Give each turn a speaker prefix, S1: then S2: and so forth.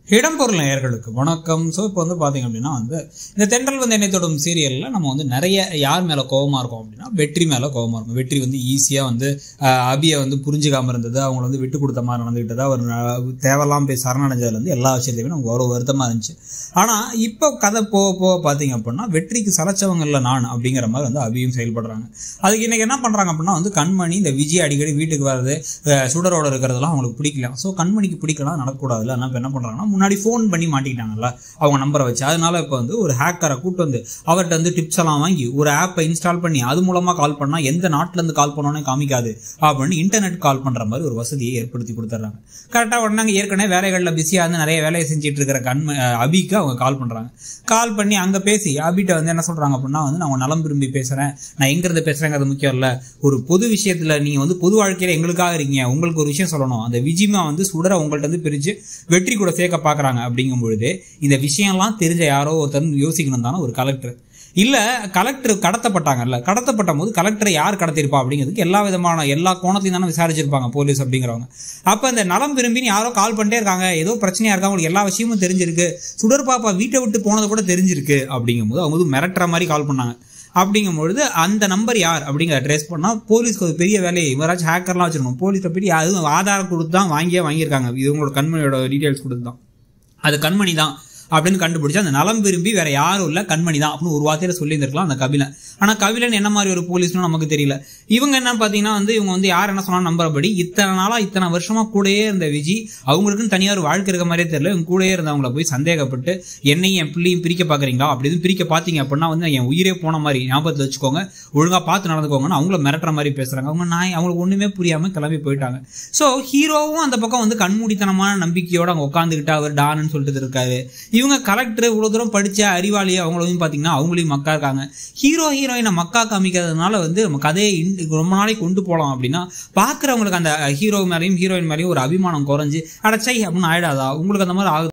S1: இடம்பொருள் நேயர்களுக்கு வணக்கம் ஸோ இப்போ வந்து பார்த்தீங்க அப்படின்னா வந்து இந்த தென்றல் வந்து என்னை தொடும் சீரியலில் நம்ம வந்து நிறைய யார் மேலே கோவமாக இருக்கோம் அப்படின்னா வெற்றி மேலே கோவமாக இருக்கும் வெற்றி வந்து ஈஸியாக வந்து ஆஹ், அபியை வந்து புரிஞ்சுக்காம இருந்தது அவங்கள வந்து விட்டு கொடுத்த மாதிரி நடந்துக்கிட்டது அவர் ந- தேவையில்லாம போய் சரணடைஞ்சதுலேருந்து எல்லா விஷயத்துலையுமே நமக்கு ஒரு வருத்தமாக இருந்துச்சு ஆனால் இப்போ கதை போக போக பார்த்தீங்க அப்படின்னா வெற்றிக்கு சலைச்சவங்க இல்லை நான் அப்படிங்கிற மாதிரி வந்து அபியும் செயல்படுறாங்க அதுக்கு இன்னைக்கு என்ன பண்ணுறாங்க அப்படின்னா வந்து கண்மணி இந்த விஜய் அடிக்கடி வீட்டுக்கு வர்றது அஹ், சுடரோட இருக்கிறதெல்லாம் அவங்களுக்கு பிடிக்கல ஸோ கண்மணிக்கு பிடிக்கலாம் நடக்கக்கூடாதுல்ல அதனால் இப்போ என்ன பண்ணுறாங்கன்னா முன்னாடி ஃபோன் பண்ணி மாட்டிக்கிட்டாங்கல்ல அவங்க நம்பரை வச்சு அதனால இப்போ வந்து ஒரு ஹேக்கரை கூட்டு வந்து அவர்கிட்ட வந்து டிப்ஸ் எல்லாம் வாங்கி ஒரு ஆப்பை இன்ஸ்டால் பண்ணி அது மூலமாக கால் பண்ணால் எந்த நாட்டிலேருந்து கால் பண்ணோன்னே காமிக்காது அப்படின்னு இன்டர்நெட் கால் பண்ணுற மாதிரி ஒரு வசதியை ஏற்படுத்தி கொடுத்துட்றாங்க கரெக்டாக உடனே அங்கே ஏற்கனவே வேலைகளில் பிஸியாக இருந்து நிறைய வேலையை செஞ்சுட்டு இருக்கிற கண்ம அஹ், அபிக்கு அவங்க கால் பண்ணுறாங்க கால் பண்ணி அங்கே பேசி அபிட்ட வந்து என்ன சொல்கிறாங்க அப்படின்னா வந்து நான் உங்க நலம் விரும்பி பேசுகிறேன் நான் எங்கிருந்து பேசுகிறேங்கிறது முக்கியம் இல்லை ஒரு பொது விஷயத்தில் நீங்கள் வந்து பொது வாழ்க்கையில் எங்களுக்காக இருக்கீங்க உங்களுக்கு ஒரு விஷயம் சொல்லணும் அந்த விஜிமா வந்து சுடரை உங்கள்ட்ட இருந்து பிரித்து வெற்றி கூட சேர்க்க பார்க்குறாங்க அப்படிங்கும் பொழுது இந்த விஷயம்லாம் தெரிஞ்ச யாரோ ஒருத்தர் யோசிக்கணும் தானே ஒரு கலெக்டர் இல்லை கலெக்டர் கடத்தப்பட்டாங்கல்ல கடத்தப்பட்ட போது கலெக்டரை யார் கடத்திருப்பா அப்படிங்கிறதுக்கு எல்லா விதமான எல்லா கோணத்தையும் தானே விசாரிச்சிருப்பாங்க போலீஸ் அப்படிங்கிறவங்க அப்போ இந்த நலம் விரும்பின்னு யாரோ கால் பண்ணிட்டே இருக்காங்க ஏதோ பிரச்சனையா இருக்கா அவங்களுக்கு எல்லா விஷயமும் தெரிஞ்சிருக்கு சுடர் பாப்பா வீட்டை விட்டு போனது கூட தெரிஞ்சிருக்கு அப்படிங்கும்போது அவங்க வந்து மிரட்டுற மாதிரி கால் பண்ணாங்க அப்படிங்கும்பொழுது அந்த நம்பர் யார் அப்படிங்கிற ட்ரேஸ் பண்ணால் போலீஸ்க்கு ஒரு பெரிய வேலையை இவராச்சும் ஹேக்கர்லாம் வச்சிருக்கணும் போலீஸை போய் அதுவும் ஆதாரம் கொடுத்து தான் வாங்கியே வாங்கியிருக்காங்க இது உங்களோட கண்மணியோட டீட்டெயில்ஸ் கொடுத்து தான் அது கண்மணி தான் அப்படின்னு கண்டுபிடிச்சு அந்த நலம் விரும்பி வேற யாரும் இல்லை கண்மணி தான் அப்படின்னு ஒரு வார்த்தையில சொல்லியிருந்திருக்கலாம் அந்த கபிலன் ஆனால் கபிலன் என்ன மாதிரி ஒரு போலீஸ்னு நமக்கு தெரியல இவங்க என்ன பார்த்தீங்கன்னா வந்து இவங்க வந்து யார் என்ன சொன்னா நம்புறபடி இத்தனை நாளா இத்தனை வருஷமா கூடயே இருந்த விஜி அவங்களுக்குன்னு தனியாக ஒரு வாழ்க்கை இருக்க மாதிரியே தெரியல இவங்க கூடயே இருந்தவங்கள போய் சந்தேகப்பட்டு என்னையும் என் பிள்ளையும் பிரிக்க பார்க்குறீங்களா அப்படி எதுவும் பிரிக்க பார்த்தீங்க அப்படின்னா வந்து என் உயிரே போன மாதிரி ஞாபகத்தில் வச்சுக்கோங்க ஒழுங்கா பார்த்து நடந்துக்கோங்கன்னு அவங்கள மிரட்டுற மாதிரி பேசுறாங்க அவங்க நான் அவங்களுக்கு ஒண்ணுமே புரியாம கிளம்பி போயிட்டாங்க ஸோ ஹீரோவும் அந்த பக்கம் வந்து கண்மூடித்தனமான நம்பிக்கையோட அங்கே உட்காந்துக்கிட்டு அவர் டான்னு சொல்லிட்டு இருக்காரு இவங்க கலெக்டர் இவ்வளவு தூரம் படிச்ச அறிவாளி அவங்களும் பாத்தீங்கன்னா அவங்களையும் மக்கா இருக்காங்க ஹீரோ ஹீரோயினை மக்கா காமிக்கிறதுனால வந்து நம்ம கதையை இன்- ரொம்ப நாளைக்கு கொண்டு போகலாம் அப்படின்னா பாக்குறவங்களுக்கு அந்த ஹீரோ மேலேயும் ஹீரோயின் மேலேயும் ஒரு அபிமானம் குறைஞ்சு அடச்சை அப்படின்னு ஆயிடாதா உங்களுக்கு அந்த மாதிரி ஆகுது